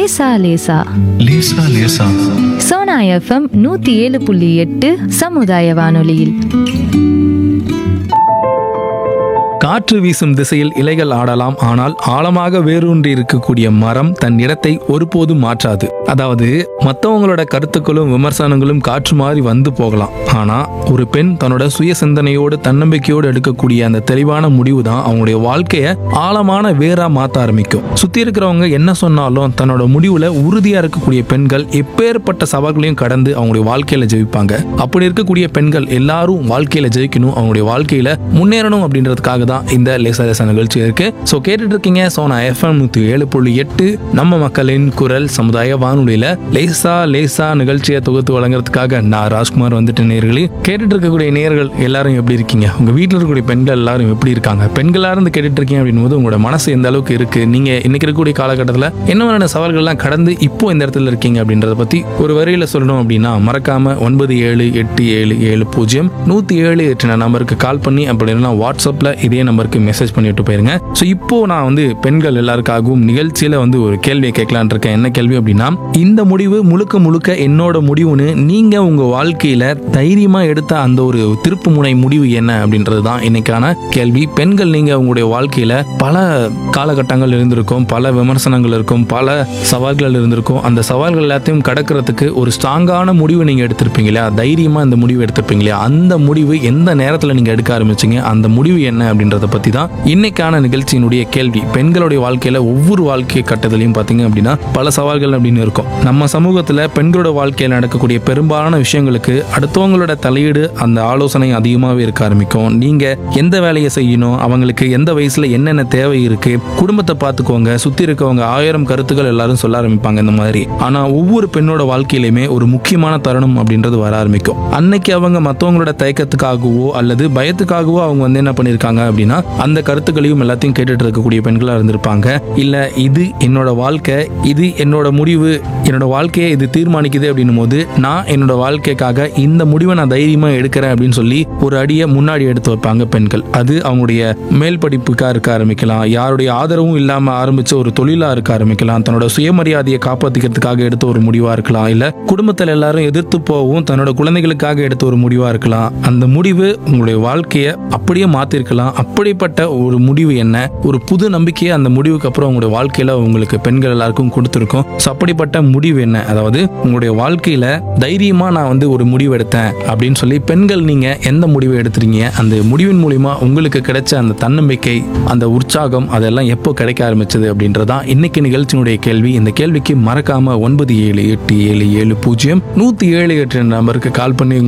லேசா லேசா லேசா லேசா சோனா எஃப்எம் நூத்தி ஏழு புள்ளி எட்டு சமுதாய வானொலியில் காற்று வீசும் திசையில் இலைகள் ஆடலாம் ஆனால் ஆழமாக வேரூன்றி இருக்கக்கூடிய மரம் தன் இடத்தை ஒருபோதும் மாற்றாது அதாவது மற்றவங்களோட கருத்துக்களும் விமர்சனங்களும் காற்று மாறி வந்து போகலாம் ஆனா ஒரு பெண் தன்னோட சுய சிந்தனையோடு தன்னம்பிக்கையோடு எடுக்கக்கூடிய அந்த தெளிவான முடிவு தான் அவங்களுடைய வாழ்க்கைய ஆழமான வேரா மாத்த ஆரம்பிக்கும் சுத்தி இருக்கிறவங்க என்ன சொன்னாலும் தன்னோட முடிவுல உறுதியா இருக்கக்கூடிய பெண்கள் எப்பேற்பட்ட சவால்களையும் கடந்து அவங்களுடைய வாழ்க்கையில ஜெயிப்பாங்க அப்படி இருக்கக்கூடிய பெண்கள் எல்லாரும் வாழ்க்கையில ஜெயிக்கணும் அவங்களுடைய வாழ்க்கையில முன்னேறணும் அப்படின்றதுக்காக தான் இந்த லேசா லேசா நிகழ்ச்சி இருக்கு ஸோ கேட்டுட்டு இருக்கீங்க சோனா எஃப்எம் நூத்தி ஏழு புள்ளி எட்டு நம்ம மக்களின் குரல் சமுதாய வானொலியில லேசா லேசா நிகழ்ச்சியை தொகுத்து வழங்குறதுக்காக நான் ராஜ்குமார் வந்துட்டு நேர்களே கேட்டுட்டு இருக்கக்கூடிய நேர்கள் எல்லாரும் எப்படி இருக்கீங்க உங்க வீட்டில் இருக்கக்கூடிய பெண்கள் எல்லாரும் எப்படி இருக்காங்க பெண்களா இருந்து கேட்டுட்டு இருக்கீங்க அப்படின் போது உங்களோட மனசு எந்த அளவுக்கு இருக்கு நீங்க இன்னைக்கு இருக்கக்கூடிய காலகட்டத்தில் என்ன மாதிரியான சவால்கள்லாம் கடந்து இப்போ இந்த இடத்துல இருக்கீங்க அப்படின்றத பத்தி ஒரு வரியில சொல்லணும் அப்படின்னா மறக்காம ஒன்பது ஏழு எட்டு ஏழு ஏழு பூஜ்ஜியம் நூத்தி ஏழு எட்டு நம்பருக்கு கால் பண்ணி அப்படி இல்லைன்னா வாட்ஸ்அப்ல இதே நம்பருக்கு மெசேஜ் பண்ணிட்டு போயிருங்க ஸோ இப்போ நான் வந்து பெண்கள் எல்லாருக்காகவும் நிகழ்ச்சியில வந்து ஒரு கேள்வியை கேட்கலான் இருக்கேன் என்ன கேள்வி அப்படின்னா இந்த முடிவு முழுக்க முழுக்க என்னோட முடிவுன்னு நீங்க உங்க வாழ்க்கையில தைரியமா எடுத்த அந்த ஒரு திருப்பு முனை முடிவு என்ன அப்படின்றது தான் இன்னைக்கான கேள்வி பெண்கள் நீங்க உங்களுடைய வாழ்க்கையில பல காலகட்டங்கள் இருந்திருக்கும் பல விமர்சனங்கள் இருக்கும் பல சவால்கள் இருந்திருக்கும் அந்த சவால்கள் எல்லாத்தையும் கடக்கிறதுக்கு ஒரு ஸ்ட்ராங்கான முடிவு நீங்க எடுத்திருப்பீங்க இல்லையா தைரியமா இந்த முடிவு எடுத்திருப்பீங்க இல்லையா அந்த முடிவு எந்த நேரத்துல நீங்க எடுக்க ஆரம்பிச்சீங்க அந்த முடிவு என்ன அப்படின்றத பத்தி தான் இன்னைக்கான நிகழ்ச்சியினுடைய கேள்வி பெண்களுடைய வாழ்க்கையில ஒவ்வொரு வாழ்க்கை கட்டத்திலையும் பாத்தீங்க அப்படின்னா பல சவால்கள் அப்படின்னு இருக்கும் நம்ம சமூகத்துல பெண்களோட வாழ்க்கையில நடக்கக்கூடிய பெரும்பாலான விஷயங்களுக்கு அடுத்தவங்களோட தலையீடு அந்த ஆலோசனை அதிகமாகவே இருக்க ஆரம்பிக்கும் நீங்க எந்த வேலையை செய்யணும் அவங்களுக்கு எந்த வயசுல என்னென்ன தேவை இருக்கு குடும்பத்தை பார்த்துக்கோங்க சுத்தி இருக்கவங்க ஆயிரம் கருத்துக்கள் எல்லாரும் சொல்ல ஆரம்பிப்பாங்க இந்த மாதிரி ஆனா ஒவ்வொரு பெண்ணோட வாழ்க்கையிலுமே ஒரு முக்கியமான தருணம் அப்படின்றது வர ஆரம்பிக்கும் அன்னைக்கு அவங்க மற்றவங்களோட தயக்கத்துக்காகவோ அல்லது பயத்துக்காகவோ அவங்க வந்து என்ன பண்ணிருக்காங்க அப்படின்னா அந்த கருத்துக்களையும் எல்லாத்தையும் கேட்டுட்டு இருக்கக்கூடிய பெண்களா இருந்திருப்பாங்க இல்ல இது என்னோட வாழ்க்கை இது என்னோட முடிவு என்னோட வாழ்க்கையை இது தீர்மானிக்குது அப்படின்னும் போது நான் என்னோட வாழ்க்கைக்காக இந்த முடிவை நான் தைரியமா எடுக்கிறேன் அப்படின்னு சொல்லி ஒரு அடியை முன்னாடி எடுத்து வைப்பாங்க பெண்கள் அது அவங்களுடைய மேல் படிப்புக்கா இருக்க ஆரம்பிக்கலாம் யாருடைய ஆதரவும் இல்லாம ஆரம்பிச்ச ஒரு தொழிலா இருக்க ஆரம்பிக்கலாம் தன்னோட சுயமரியாதையை காப்பாத்திக்கிறதுக்காக எடுத்த ஒரு முடிவா இருக்கலாம் இல்ல குடும்பத்தில் எல்லாரும் எதிர்த்து போகவும் தன்னோட குழந்தைகளுக்காக எடுத்த ஒரு முடிவா இருக்கலாம் அந்த முடிவு உங்களுடைய வாழ்க்கையை அப்படியே மாத்திருக்கலாம் அப்படிப்பட்ட ஒரு முடிவு என்ன ஒரு புது நம்பிக்கையை அந்த முடிவுக்கு அப்புறம் உங்களுடைய வாழ்க்கையில உங்களுக்கு பெண்கள் எல்லாருக்கும் கொடுத்துருக்கோம் ஸோ அப்படிப்பட்ட முடிவு என்ன அதாவது உங்களுடைய வாழ்க்கையில தைரியமா நான் வந்து ஒரு முடிவு எடுத்தேன் அப்படின்னு சொல்லி பெண்கள் நீங்க எந்த முடிவை எடுத்துறீங்க அந்த முடிவின் மூலியமா உங்களுக்கு கிடைச்ச அந்த தன்னம்பிக்கை அந்த உற்சாகம் அதெல்லாம் எப்போ கிடைக்க ஆரம்பிச்சது அப்படின்றதான் இன்னைக்கு நிகழ்ச்சியினுடைய கேள்வி இந்த கேள்விக்கு மறக்காம ஒன்பது ஏழு எட்டு ஏழு ஏழு பூஜ்ஜியம் நூத்தி ஏழு எட்டு நம்பருக்கு கால் பண்ணி